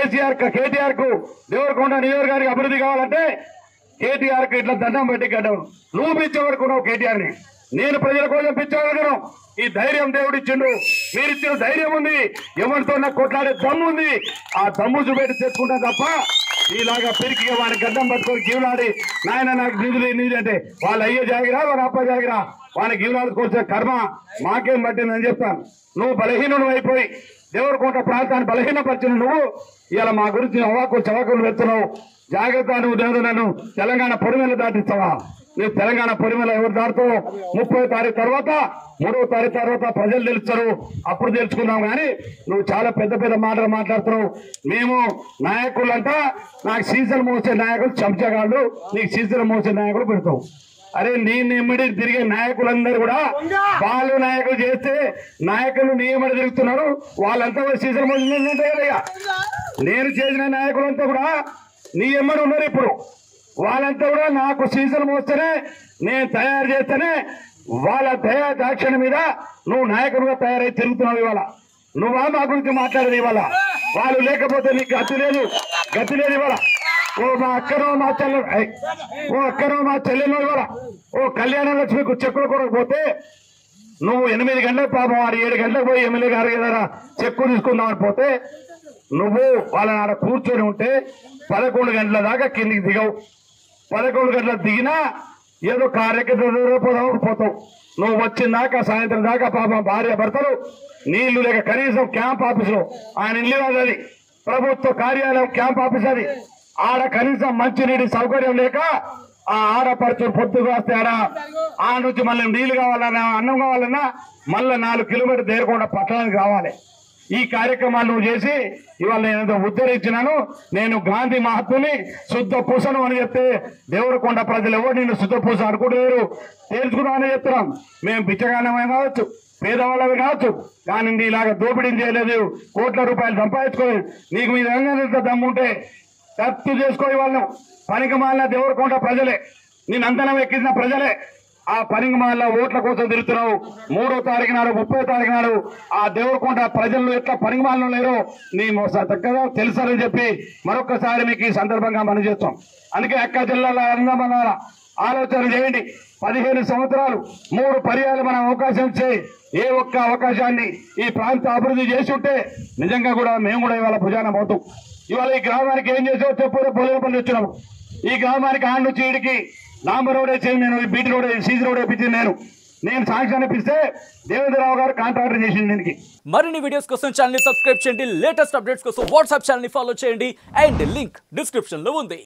కేసీఆర్ కేటీఆర్ కు దేవరకొండ నియోజకవర్గానికి అభివృద్ధి కావాలంటే కేటీఆర్ కు ఇట్లా దండం పెట్టి గడ్డం నువ్వు పిచ్చవడుకున్నావు కేటీఆర్ ని నేను ప్రజల కోసం పిచ్చవడుకున్నావు ఈ ధైర్యం దేవుడు ఇచ్చిండు మీరు ఇచ్చిన ధైర్యం ఉంది ఎవరితో నాకు కొట్లాడే దమ్ము ఉంది ఆ దమ్ము చూపెట్టి తెచ్చుకుంటా తప్ప ఇలాగా పెరిగి వాడి గడ్డం పట్టుకొని జీవనాడి నాయన నాకు నిధులు నిధులు అంటే వాళ్ళ అయ్యే జాగిరా వాళ్ళ అప్ప జాగిరా వాని జీవనాలు కోసే కర్మ మాకేం పట్టిందని చెప్తాను నువ్వు బలహీనుడు అయిపోయి దేవరకోట ప్రాంతాన్ని బలహీనపరిచిన నువ్వు ఇలా మా గురించి అవాకు చవాకులు పెడుతున్నావు జాగ్రత్త నువ్వు దేవుడు నన్ను తెలంగాణ పొడిమేల దాటిస్తావా నువ్వు తెలంగాణ పొడిమేల ఎవరు దాటుతావు ముప్పై తారీఖు తర్వాత మూడవ తారీఖు తర్వాత ప్రజలు తెలుస్తారు అప్పుడు తెలుసుకుందాం కానీ నువ్వు చాలా పెద్ద పెద్ద మాటలు మాట్లాడుతున్నావు మేము నాయకులంట నాకు సీజన్ మోసే నాయకులు చెంచగాళ్ళు నీకు సీజన్ మోసే నాయకులు పెడతావు అరే నీ నిమ్మడి తిరిగే నాయకులందరూ కూడా వాళ్ళు నాయకులు చేస్తే నాయకులు నీ ఎమ్మడి తిరుగుతున్నారు వాళ్ళంతా కూడా సీజన్ మోసిందంటే కదయ్యా నేను చేసిన నాయకులంతా కూడా నీ ఎమ్మడి ఉన్నారు ఇప్పుడు వాళ్ళంతా కూడా నాకు సీజన్ మోస్తేనే నేను తయారు చేస్తేనే వాళ్ళ దయా దాక్షణ మీద నువ్వు నాయకుడిగా తయారై తిరుగుతున్నావు ఇవాళ నువ్వా మా గురించి మాట్లాడేది ఇవాళ వాళ్ళు లేకపోతే నీకు గతి లేదు గతి లేదు ఇవాళ ఓ మా అక్కనో మా చెల్లె ఐ, ఓ అక్కనో మా చెల్లెనో ఇవాళ ఓ కళ్యాణ లక్ష్మికి చెక్కులు కొనకపోతే నువ్వు ఎనిమిది గంటలకు పాపం వాడు ఏడు గంటలకు పోయి ఎమ్మెల్యే గారు ఏదైనా చెక్కు తీసుకుందామని పోతే నువ్వు వాళ్ళని ఆడ కూర్చొని ఉంటే పదకొండు గంటల దాకా కిందికి దిగవు పదకొండు గంటలకు దిగినా ఏదో కార్యక్రమం పోదాం పోతావు నువ్వు వచ్చిన దాకా సాయంత్రం దాకా పాపం భార్య భర్తలు నీళ్లు లేక కనీసం క్యాంప్ ఆఫీసులో ఆయన ఇల్లు కాదు అది ప్రభుత్వ కార్యాలయం క్యాంప్ ఆఫీస్ అది ఆడ కనీసం మంచినీటి సౌకర్యం లేక ఆ ఆడపడుచులు పొద్దుకు వస్తే ఆడ ఆ నుంచి మళ్ళీ నీళ్లు కావాలన్నా అన్నం కావాలన్నా మళ్ళీ నాలుగు కిలోమీటర్ దేరకుండా పట్టణానికి రావాలి ఈ కార్యక్రమాలు నువ్వు చేసి ఇవాళ నేను ఏదో ఉద్ధరించినాను నేను గాంధీ మహాత్ముని శుద్ధ పూసను అని చెప్తే దేవరకొండ ప్రజలు ఎవరు నిన్ను శుద్ధ పూస అనుకుంటున్నారు తేల్చుకున్నామని చెప్తున్నాం మేము బిచ్చగానమే కావచ్చు పేదవాళ్ళవి కావచ్చు కానీ నీ ఇలాగ దోపిడీ చేయలేదు కోట్ల రూపాయలు సంపాదించుకోలేదు నీకు మీ రంగంత దమ్ముంటే తప్పు చేసుకో వాళ్ళను పనికి మాలిన దేవరకొండ ప్రజలే నేను అంతనం ఎక్కించిన ప్రజలే ఆ పనికి మాలిన ఓట్ల కోసం తిరుగుతున్నావు మూడో తారీఖు నాడు ముప్పై తారీఖు నాడు ఆ దేవరకొండ ప్రజలు ఎట్లా పనికి మాలిన లేరో నీ చక్కగా తెలుసని చెప్పి మరొకసారి మీకు ఈ సందర్భంగా మనం చేస్తాం అందుకే అక్క జిల్లాల అందమన్నార ఆలోచన చేయండి పదిహేను సంవత్సరాలు మూడు పర్యాలు మనం అవకాశం ఇచ్చే ఏ ఒక్క అవకాశాన్ని ఈ ప్రాంత అభివృద్ధి చేసి ఉంటే నిజంగా కూడా మేము కూడా ఇవాళ భుజాన పోతాం ఇవాళ ఈ గ్రామానికి ఏం చేసావు చెప్పు పొలపల్లి వచ్చినాము ఈ గ్రామానికి ఆండు చీడికి లాంబ రోడ్ వేసి నేను ఈ బీటీ రోడ్ సీజీ రోడ్ వేపించింది నేను నేను సాంక్షన్ ఇప్పిస్తే దేవేంద్రరావు గారు కాంట్రాక్టర్ చేసింది దీనికి మరిన్ని వీడియోస్ కోసం ఛానల్ ని సబ్స్క్రైబ్ చేయండి లేటెస్ట్ అప్డేట్స్ కోసం వాట్సాప్ ఛానల్ ని ఫాలో చేయండి అండ్ లింక్ డిస్క్రిప్షన్ లో ఉంది